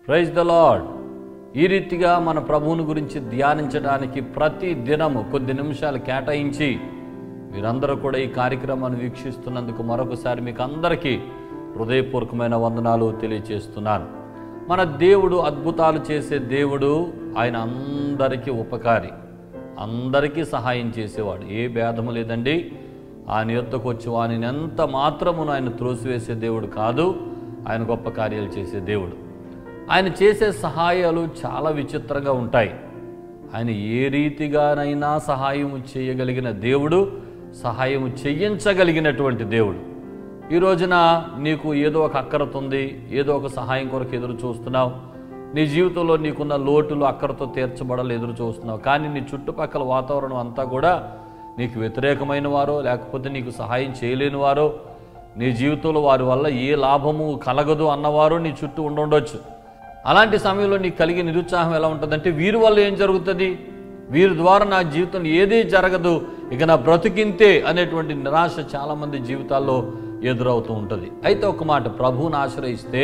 praise the lord ఈ రీతిగా మన ప్రభువుని గురించి ధ్యానించడానికి ప్రతి దినము కొద్ది నిమిషాలు కేటాయించి మీరందరూ కూడా ఈ కార్యక్రమాన్ని వీక్షిస్తున్నందుకు మరొకసారి మీకు అందరికీ హృదయపూర్వకమైన వందనాలు తెలియచేస్తున్నాను మన దేవుడు అద్భుతాలు చేసే దేవుడు ఆయన అందరికీ ఉపకారి అందరికీ సహాయం చేసేవాడు ఏ భేదము లేదండి ఆయన యొద్దకు వచ్చి వానిని ఎంత మాత్రమును ఆయన త్రోసివేసే దేవుడు కాదు ఆయన గొప్ప కార్యాలు చేసే దేవుడు ఆయన చేసే సహాయాలు చాలా విచిత్రంగా ఉంటాయి ఆయన ఏ రీతిగానైనా సహాయం చేయగలిగిన దేవుడు సహాయం చెయ్యించగలిగినటువంటి దేవుడు ఈ రోజున నీకు ఏదో ఒక అక్కరతుంది ఏదో ఒక సహాయం కొరకు ఎదురు చూస్తున్నావు నీ జీవితంలో నీకున్న లోటులు అక్కరతో తీర్చబడాలి ఎదురు చూస్తున్నావు కానీ నీ చుట్టుపక్కల వాతావరణం అంతా కూడా నీకు వ్యతిరేకమైన వారో లేకపోతే నీకు సహాయం చేయలేని వారో నీ జీవితంలో వారి వల్ల ఏ లాభము కలగదు అన్నవారు నీ చుట్టూ ఉండుండొచ్చు అలాంటి సమయంలో నీకు కలిగే నిరుత్సాహం ఎలా ఉంటుందంటే వీరి వల్ల ఏం జరుగుతుంది వీరి ద్వారా నా జీవితంలో ఏదీ జరగదు ఇక నా బ్రతికింతే అనేటువంటి నిరాశ చాలామంది జీవితాల్లో ఎదురవుతూ ఉంటుంది అయితే ఒక మాట ప్రభువుని ఆశ్రయిస్తే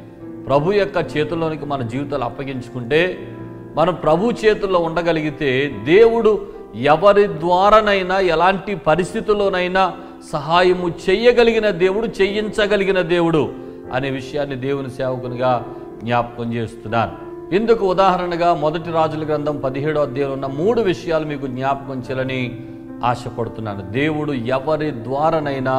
ప్రభు యొక్క చేతుల్లోనికి మన జీవితాలు అప్పగించుకుంటే మనం ప్రభు చేతుల్లో ఉండగలిగితే దేవుడు ఎవరి ద్వారానైనా ఎలాంటి పరిస్థితుల్లోనైనా సహాయము చెయ్యగలిగిన దేవుడు చెయ్యించగలిగిన దేవుడు అనే విషయాన్ని దేవుని సేవకునిగా జ్ఞాపకం చేస్తున్నాను ఇందుకు ఉదాహరణగా మొదటి రాజుల గ్రంథం పదిహేడో అధ్యాయంలో ఉన్న మూడు విషయాలు మీకు జ్ఞాపకం చేయాలని ఆశపడుతున్నాను దేవుడు ఎవరి ద్వారానైనా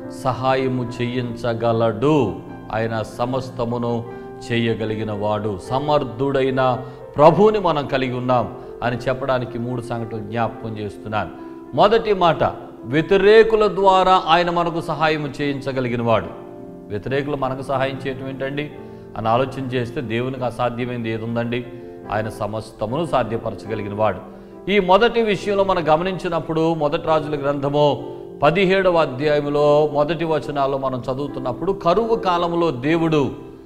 సహాయము చెయ్యించగలడు ఆయన సమస్తమును చేయగలిగిన వాడు సమర్థుడైన ప్రభువుని మనం కలిగి ఉన్నాం అని చెప్పడానికి మూడు సంఘటనలు జ్ఞాపకం చేస్తున్నాను మొదటి మాట వ్యతిరేకుల ద్వారా ఆయన మనకు సహాయం చేయించగలిగిన వాడు వ్యతిరేకులు మనకు సహాయం చేయటం ఏంటండి అని ఆలోచన చేస్తే దేవునికి అసాధ్యమైంది ఏది ఉందండి ఆయన సమస్తమును సాధ్యపరచగలిగిన వాడు ఈ మొదటి విషయంలో మనం గమనించినప్పుడు మొదటి రాజుల గ్రంథము పదిహేడవ అధ్యాయంలో మొదటి వచనాల్లో మనం చదువుతున్నప్పుడు కరువు కాలంలో దేవుడు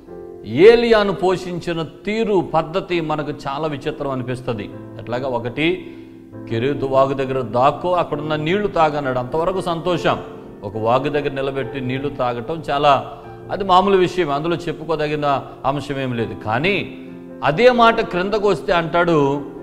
ఏలియాను పోషించిన తీరు పద్ధతి మనకు చాలా విచిత్రం అనిపిస్తుంది ఎట్లాగా ఒకటి కెరీతు వాగు దగ్గర దాక్కో అక్కడున్న నీళ్లు తాగన్నాడు అంతవరకు సంతోషం ఒక వాగు దగ్గర నిలబెట్టి నీళ్లు తాగటం చాలా అది మామూలు విషయం అందులో చెప్పుకోదగిన అంశం ఏం లేదు కానీ అదే మాట క్రిందకు వస్తే అంటాడు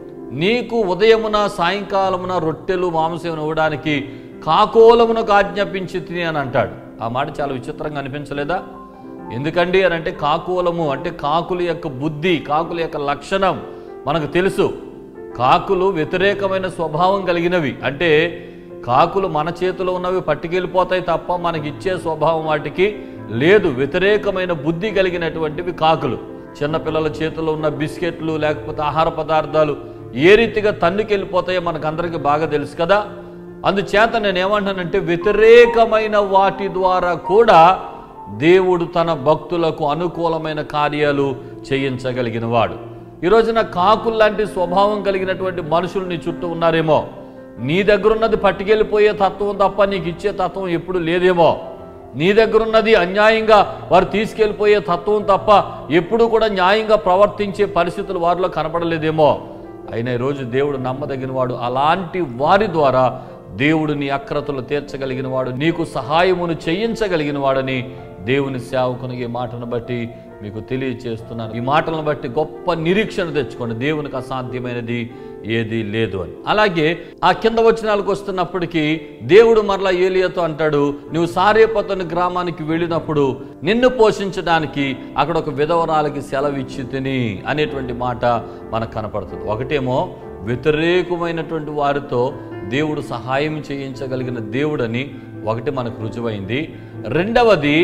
నీకు ఉదయమున సాయంకాలమున రొట్టెలు మాంసం ఇవ్వడానికి కాకోలమునకు ఆజ్ఞాపించి తిని అని అంటాడు ఆ మాట చాలా విచిత్రంగా అనిపించలేదా ఎందుకండి అని అంటే కాకులము అంటే కాకుల యొక్క బుద్ధి కాకుల యొక్క లక్షణం మనకు తెలుసు కాకులు వ్యతిరేకమైన స్వభావం కలిగినవి అంటే కాకులు మన చేతిలో ఉన్నవి పట్టుకెళ్ళిపోతాయి తప్ప మనకి ఇచ్చే స్వభావం వాటికి లేదు వ్యతిరేకమైన బుద్ధి కలిగినటువంటివి కాకులు చిన్నపిల్లల చేతిలో ఉన్న బిస్కెట్లు లేకపోతే ఆహార పదార్థాలు ఏ రీతిగా తన్నుకెళ్ళిపోతాయో మనకందరికీ బాగా తెలుసు కదా అందుచేత నేను ఏమంటానంటే వ్యతిరేకమైన వాటి ద్వారా కూడా దేవుడు తన భక్తులకు అనుకూలమైన కార్యాలు చేయించగలిగిన వాడు ఈ రోజున కాకుల్లాంటి స్వభావం కలిగినటువంటి మనుషులు నీ చుట్టూ ఉన్నారేమో నీ దగ్గరున్నది పట్టుకెళ్ళిపోయే తత్వం తప్ప నీకు ఇచ్చే తత్వం ఎప్పుడు లేదేమో నీ దగ్గరున్నది అన్యాయంగా వారు తీసుకెళ్ళిపోయే తత్వం తప్ప ఎప్పుడు కూడా న్యాయంగా ప్రవర్తించే పరిస్థితులు వారిలో కనపడలేదేమో అయినా ఈరోజు దేవుడు నమ్మదగిన వాడు అలాంటి వారి ద్వారా దేవుడు నీ అక్రతలు తీర్చగలిగిన వాడు నీకు సహాయమును చేయించగలిగిన వాడని దేవుని సేవకుని ఈ మాటను బట్టి మీకు తెలియచేస్తున్నాను ఈ మాటలను బట్టి గొప్ప నిరీక్షణ తెచ్చుకోండి దేవునికి అసాధ్యమైనది ఏది లేదు అని అలాగే ఆ కింద వచనాలకు వస్తున్నప్పటికీ దేవుడు మరలా ఏలియాతో అంటాడు నువ్వు సారేపతని గ్రామానికి వెళ్ళినప్పుడు నిన్ను పోషించడానికి అక్కడ ఒక విధవరాలకి సెలవు ఇచ్చి తిని అనేటువంటి మాట మనకు కనపడుతుంది ఒకటేమో వ్యతిరేకమైనటువంటి వారితో దేవుడు సహాయం చేయించగలిగిన దేవుడని ఒకటి మనకు రుజువైంది రెండవది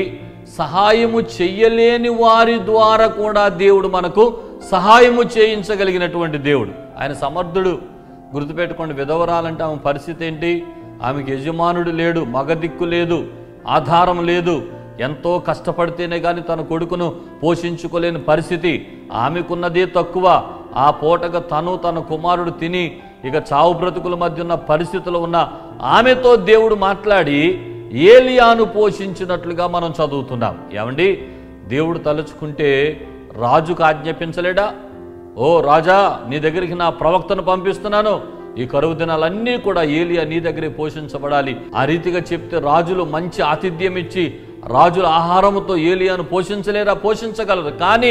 సహాయము చెయ్యలేని వారి ద్వారా కూడా దేవుడు మనకు సహాయము చేయించగలిగినటువంటి దేవుడు ఆయన సమర్థుడు గుర్తుపెట్టుకోండి విధవరాలంటే ఆమె పరిస్థితి ఏంటి ఆమెకి యజమానుడు లేడు మగ దిక్కు లేదు ఆధారం లేదు ఎంతో కష్టపడితేనే కానీ తన కొడుకును పోషించుకోలేని పరిస్థితి ఆమెకున్నదే తక్కువ ఆ పూటగా తను తన కుమారుడు తిని ఇక చావు బ్రతుకుల మధ్య ఉన్న పరిస్థితులు ఉన్న ఆమెతో దేవుడు మాట్లాడి ఏలియాను పోషించినట్లుగా మనం చదువుతున్నాం ఏమండి దేవుడు తలుచుకుంటే రాజుకు ఆజ్ఞాపించలేడా ఓ రాజా నీ దగ్గరికి నా ప్రవక్తను పంపిస్తున్నాను ఈ కరువు దినాలన్నీ కూడా ఏలియా నీ దగ్గరే పోషించబడాలి ఆ రీతిగా చెప్తే రాజులు మంచి ఆతిథ్యం ఇచ్చి రాజుల ఆహారముతో ఏలియాను పోషించలేరా పోషించగలరు కానీ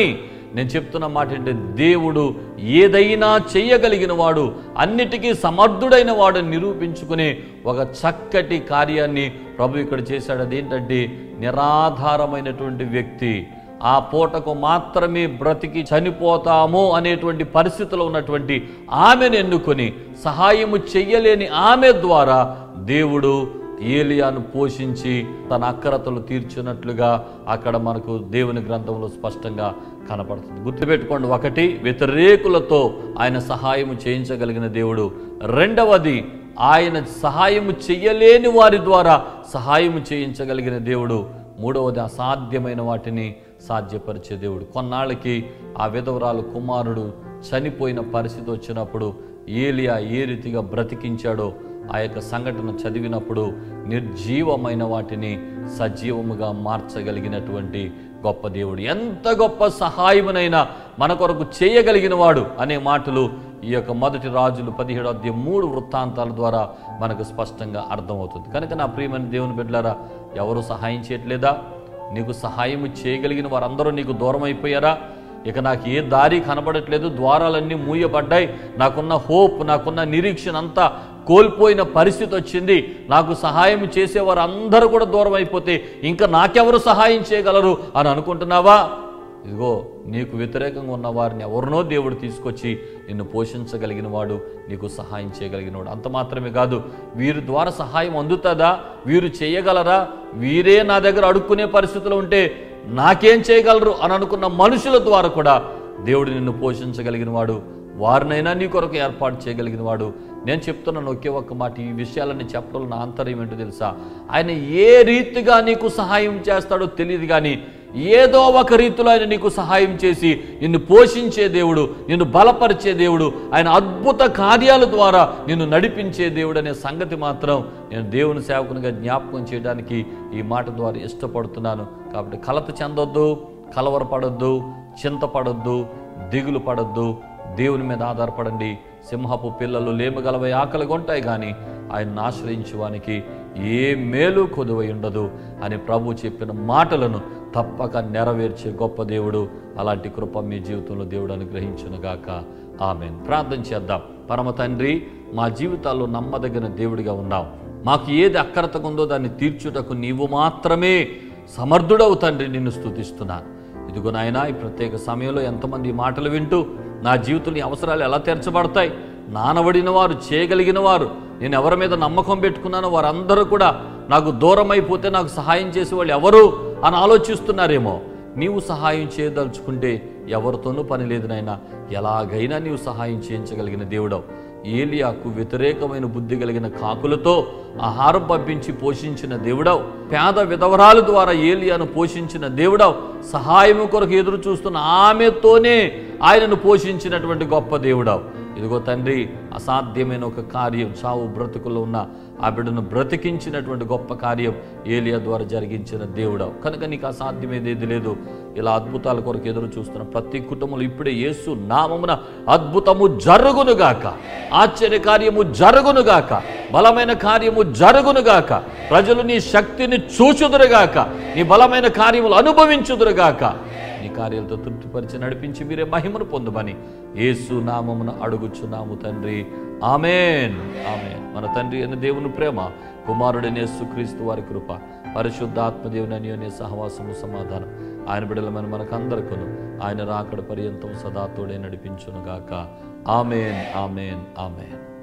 నేను చెప్తున్న మాట ఏంటంటే దేవుడు ఏదైనా చేయగలిగిన వాడు అన్నిటికీ సమర్థుడైన వాడు నిరూపించుకునే ఒక చక్కటి కార్యాన్ని ప్రభు ఇక్కడ చేశాడు అదేంటంటే నిరాధారమైనటువంటి వ్యక్తి ఆ పూటకు మాత్రమే బ్రతికి చనిపోతాము అనేటువంటి పరిస్థితిలో ఉన్నటువంటి ఆమెను ఎన్నుకొని సహాయము చెయ్యలేని ఆమె ద్వారా దేవుడు ఏలియాను పోషించి తన అక్కరతలు తీర్చినట్లుగా అక్కడ మనకు దేవుని గ్రంథంలో స్పష్టంగా కనపడుతుంది గుర్తుపెట్టుకోండి ఒకటి వ్యతిరేకులతో ఆయన సహాయము చేయించగలిగిన దేవుడు రెండవది ఆయన సహాయము చెయ్యలేని వారి ద్వారా సహాయము చేయించగలిగిన దేవుడు మూడవది అసాధ్యమైన వాటిని సాధ్యపరిచే దేవుడు కొన్నాళ్ళకి ఆ విధవరాలు కుమారుడు చనిపోయిన పరిస్థితి వచ్చినప్పుడు ఏలియా ఏ రీతిగా బ్రతికించాడో ఆ యొక్క సంఘటన చదివినప్పుడు నిర్జీవమైన వాటిని సజీవముగా మార్చగలిగినటువంటి గొప్ప దేవుడు ఎంత గొప్ప సహాయమునైనా మన కొరకు చేయగలిగిన వాడు అనే మాటలు ఈ యొక్క మొదటి రాజులు పదిహేడు అధ్యాయం మూడు వృత్తాంతాల ద్వారా మనకు స్పష్టంగా అర్థమవుతుంది కనుక నా ప్రియమైన దేవుని బిడ్డలారా ఎవరు సహాయం చేయట్లేదా నీకు సహాయం చేయగలిగిన వారందరూ నీకు దూరం అయిపోయారా ఇక నాకు ఏ దారి కనబడట్లేదు ద్వారాలన్నీ మూయబడ్డాయి నాకున్న హోప్ నాకున్న నిరీక్షణ అంతా కోల్పోయిన పరిస్థితి వచ్చింది నాకు సహాయం చేసేవారు అందరూ కూడా దూరం అయిపోతే ఇంకా నాకెవరు సహాయం చేయగలరు అని అనుకుంటున్నావా ఇదిగో నీకు వ్యతిరేకంగా ఉన్న వారిని ఎవరినో దేవుడు తీసుకొచ్చి నిన్ను పోషించగలిగిన వాడు నీకు సహాయం చేయగలిగిన వాడు అంత మాత్రమే కాదు వీరి ద్వారా సహాయం అందుతుందా వీరు చేయగలరా వీరే నా దగ్గర అడుక్కునే పరిస్థితిలో ఉంటే నాకేం చేయగలరు అని అనుకున్న మనుషుల ద్వారా కూడా దేవుడు నిన్ను పోషించగలిగిన వాడు వారినైనా నీ కొరకు ఏర్పాటు చేయగలిగిన వాడు నేను చెప్తున్నాను ఒకే ఒక్క మాట ఈ విషయాలన్నీ చెప్పడంలో నా ఆంతర్యం ఏంటో తెలుసా ఆయన ఏ రీతిగా నీకు సహాయం చేస్తాడో తెలియదు కానీ ఏదో ఒక రీతిలో ఆయన నీకు సహాయం చేసి నిన్ను పోషించే దేవుడు నిన్ను బలపరిచే దేవుడు ఆయన అద్భుత కార్యాల ద్వారా నిన్ను నడిపించే దేవుడు అనే సంగతి మాత్రం నేను దేవుని సేవకునిగా జ్ఞాపకం చేయడానికి ఈ మాట ద్వారా ఇష్టపడుతున్నాను కాబట్టి కలత చెందొద్దు కలవరపడొద్దు చింతపడొద్దు దిగులు పడొద్దు దేవుని మీద ఆధారపడండి సింహపు పిల్లలు లేమగలవై ఆకలి కొంటాయి కానీ ఆయన్ని ఆశ్రయించువానికి ఏ మేలు కొదువై ఉండదు అని ప్రభు చెప్పిన మాటలను తప్పక నెరవేర్చే గొప్ప దేవుడు అలాంటి కృప మీ జీవితంలో దేవుడు అనుగ్రహించునుగాక ఆమెన్ ప్రార్థన చేద్దాం పరమ తండ్రి మా జీవితాల్లో నమ్మదగిన దేవుడిగా ఉన్నాం మాకు ఏది అక్కరతగా ఉందో దాన్ని తీర్చుటకు నీవు మాత్రమే సమర్థుడవు తండ్రి నిన్ను స్తుతిస్తున్నాను ఇదిగో నాయనా ఈ ప్రత్యేక సమయంలో ఎంతమంది ఈ మాటలు వింటూ నా జీవితంలో ఈ అవసరాలు ఎలా తీర్చబడతాయి నానబడిన వారు చేయగలిగిన వారు నేను ఎవరి మీద నమ్మకం పెట్టుకున్నానో వారందరూ కూడా నాకు దూరం అయిపోతే నాకు సహాయం చేసే వాళ్ళు ఎవరు అని ఆలోచిస్తున్నారేమో నీవు సహాయం చేయదలుచుకుంటే ఎవరితోనూ పని లేదు నాయనా ఎలాగైనా నీవు సహాయం చేయించగలిగిన దేవుడవు ఏలియాకు వ్యతిరేకమైన బుద్ధి కలిగిన కాకులతో ఆహారం పంపించి పోషించిన దేవుడవు పేద విధవరాలు ద్వారా ఏలియాను పోషించిన దేవుడవు సహాయము కొరకు ఎదురు చూస్తున్న ఆమెతోనే ఆయనను పోషించినటువంటి గొప్ప దేవుడవు ఇదిగో తండ్రి అసాధ్యమైన ఒక కార్యం చావు బ్రతుకుల్లో ఉన్న ఆ బిడ్డను బ్రతికించినటువంటి గొప్ప కార్యం ఏలియా ద్వారా జరిగించిన దేవుడవు కనుక నీకు అసాధ్యమేది లేదు ఇలా అద్భుతాల కొరకు ఎదురు చూస్తున్న ప్రతి కుటుంబంలో ఇప్పుడే యేసు నామమున అద్భుతము జరుగునుగాక ఆశ్చర్య కార్యము జరుగునుగాక బలమైన కార్యము జరుగునుగాక ప్రజలు నీ శక్తిని చూచుదురుగాక నీ బలమైన కార్యములు అనుభవించుదురుగాక నీ కార్యాలతో తృప్తిపరిచి నడిపించి మీరే మహిమను పొందమని యేసు నామమున అడుగుచున్నాము తండ్రి ఆమెన్ ఆమెన్ మన తండ్రి అయిన దేవుని ప్రేమ కుమారుడైన యేసుక్రీస్తు వారి కృప పరిశుద్ధాత్మదేవుని అన్యోన్య సహవాసము సమాధానం ఆయన బిడలమైన మనకందరికను ఆయన రాకడ పర్యంతం సదా తోడే నడిపించునుగాక ఆమెన్ ఆమెన్ ఆమెన్